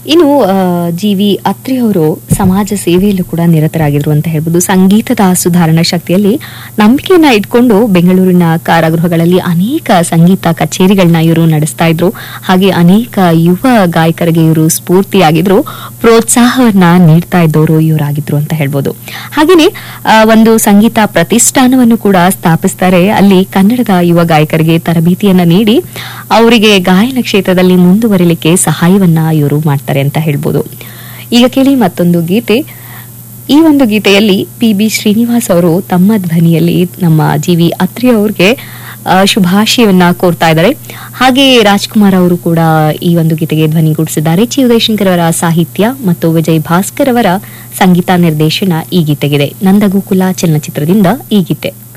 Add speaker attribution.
Speaker 1: ಇನ್ನು G V Atri ಅವರು ಸಮಾಜ ಸೇವೆಯಲ್ಲೂ ಕೂಡ ನಿರತರಾಗಿದ್ರು ಅಂತ ಹೇಳ್ಬೋದು ಸಂಗೀತದ ಸುಧಾರಣಾ ಶಕ್ತಿಯಲ್ಲಿ ನಂಬಿಕೆಯನ್ನ ಇಟ್ಕೊಂಡು ಬೆಂಗಳೂರಿನ ಕಾರಾಗೃಹಗಳಲ್ಲಿ ಅನೇಕ ಸಂಗೀತ ಕಚೇರಿಗಳನ್ನ ಇವರು ನಡೆಸ್ತಾ ಇದ್ರು ಹಾಗೆ ಅನೇಕ ಯುವ ಗಾಯಕರಿಗೆ ಇವರು ಸ್ಫೂರ್ತಿಯಾಗಿದ್ರು ಪ್ರೋತ್ಸಾಹವನ್ನ ನೀಡ್ತಾ ಇದ್ದವರು ಇವರಾಗಿದ್ರು ಅಂತ ಹೇಳ್ಬೋದು ಹಾಗೇನೆ ಆ, ಒಂದು ಸಂಗೀತ ಪ್ರತಿಷ್ಠಾನವನ್ನು ಕೂಡ ಸ್ಥಾಪಿಸ್ತಾರೆ ಅಲ್ಲಿ ಕನ್ನಡದ ಯುವ ಗಾಯಕರಿಗೆ ತರಬೇತಿಯನ್ನ ನೀಡಿ ಅವರಿಗೆ ಗಾಯನ ಕ್ಷೇತ್ರದಲ್ಲಿ ಮುಂದುವರಿಲಿಕ್ಕೆ ಸಹಾಯವನ್ನ ಇವರು ಮಾಡ್ತಾರೆ ಅಂತ ಹೇಳ್ಬೋದು ಈಗ ಕೇಳಿ ಮತ್ತೊಂದು ಗೀತೆ ಈ ಒಂದು ಗೀತೆಯಲ್ಲಿ ಪಿ ಬಿ ಶ್ರೀನಿವಾಸ್ ಅವರು ತಮ್ಮ ಧ್ವನಿಯಲ್ಲಿ ನಮ್ಮ ಜಿ ವಿ ಅತ್ರಿ ಅವ್ರಿಗೆ ಆ, ಶುಭಾಶಯವನ್ನ ಕೋರ್ತಾ ಇದ್ದಾರೆ ಹಾಗೆ ರಾಜ್ಕುಮಾರ್ ಅವರು ಕೂಡ ಈ ಒಂದು ಗೀತೆಗೆ ಧ್ವನಿಗೂಡಿಸಿದ್ದಾರೆ ಚಿ ಉದಯಶಂಕರ್ ಅವರ ಸಾಹಿತ್ಯ ಮತ್ತು ವಿಜಯ್ ಭಾಸ್ಕರ್ ಅವರ ಸಂಗೀತ ನಿರ್ದೇಶನ ಈ ಗೀತೆಗಿದೆ ನಂದಗೋಕುಲ ಚಲನಚಿತ್ರದಿಂದ ಈ ಗೀತೆ